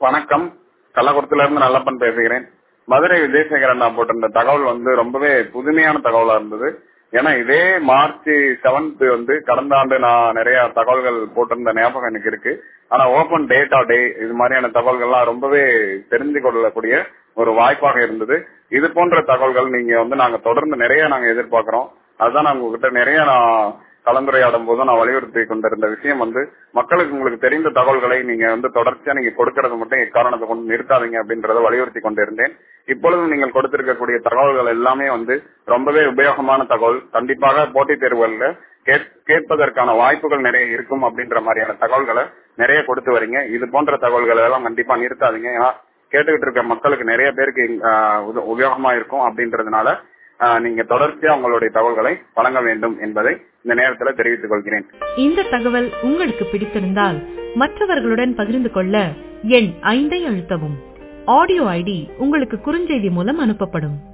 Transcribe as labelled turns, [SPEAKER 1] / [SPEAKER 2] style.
[SPEAKER 1] வணக்கம் கள்ளக்குளத்துல இருந்து நல்லப்பன் பேசுகிறேன் மதுரை விஜயசேகரன் நான் போட்டிருந்த தகவல் வந்து ரொம்பவே புதுமையான தகவலா இருந்தது ஏன்னா இதே மார்ச் செவன்த் வந்து கடந்த ஆண்டு நான் நிறைய தகவல்கள் போட்டிருந்த ஞாபகம் எனக்கு இருக்கு ஆனா ஓபன் டேட்டா டே இது மாதிரியான தகவல்கள்லாம் ரொம்பவே தெரிஞ்சு கொள்ளக்கூடிய ஒரு வாய்ப்பாக இருந்தது இது போன்ற தகவல்கள் நீங்க வந்து நாங்க தொடர்ந்து நிறைய நாங்க எதிர்பார்க்கிறோம் அதுதான் நான் உங்ககிட்ட நிறைய நான் கலந்துரையாடும் போது நான் வலியுறுத்தி கொண்டிருந்த விஷயம் வந்து மக்களுக்கு உங்களுக்கு தெரிந்த தகவல்களை நீங்க வந்து தொடர்ச்சியா நீங்க கொடுக்கறது மட்டும் எக்காரணத்தை கொண்டு நிறுத்தாதீங்க அப்படின்றத வலியுறுத்தி கொண்டிருந்தேன் இப்பொழுது நீங்கள் கொடுத்திருக்கக்கூடிய தகவல்கள் எல்லாமே வந்து ரொம்பவே உபயோகமான தகவல் கண்டிப்பாக போட்டித் தேர்வுகள்ல கேட்பதற்கான வாய்ப்புகள் நிறைய இருக்கும் அப்படின்ற மாதிரியான தகவல்களை நிறைய கொடுத்து வரீங்க இது போன்ற தகவல்கள் எல்லாம் கண்டிப்பா நிறுத்தாதீங்க ஏன்னா கேட்டுக்கிட்டு இருக்க மக்களுக்கு நிறைய பேருக்கு உபயோகமா இருக்கும் அப்படின்றதுனால நீங்க தொடர்ச்சியா உங்களுடைய தகவல்களை வழங்க வேண்டும் என்பதை இந்த நேரத்தில் தெரிவித்துக் கொள்கிறேன்
[SPEAKER 2] இந்த தகவல் உங்களுக்கு பிடித்திருந்தால் மற்றவர்களுடன் பகிர்ந்து கொள்ள எண் ஐந்தை அழுத்தவும் ஆடியோ ஐடி உங்களுக்கு குறுஞ்செய்தி மூலம் அனுப்பப்படும்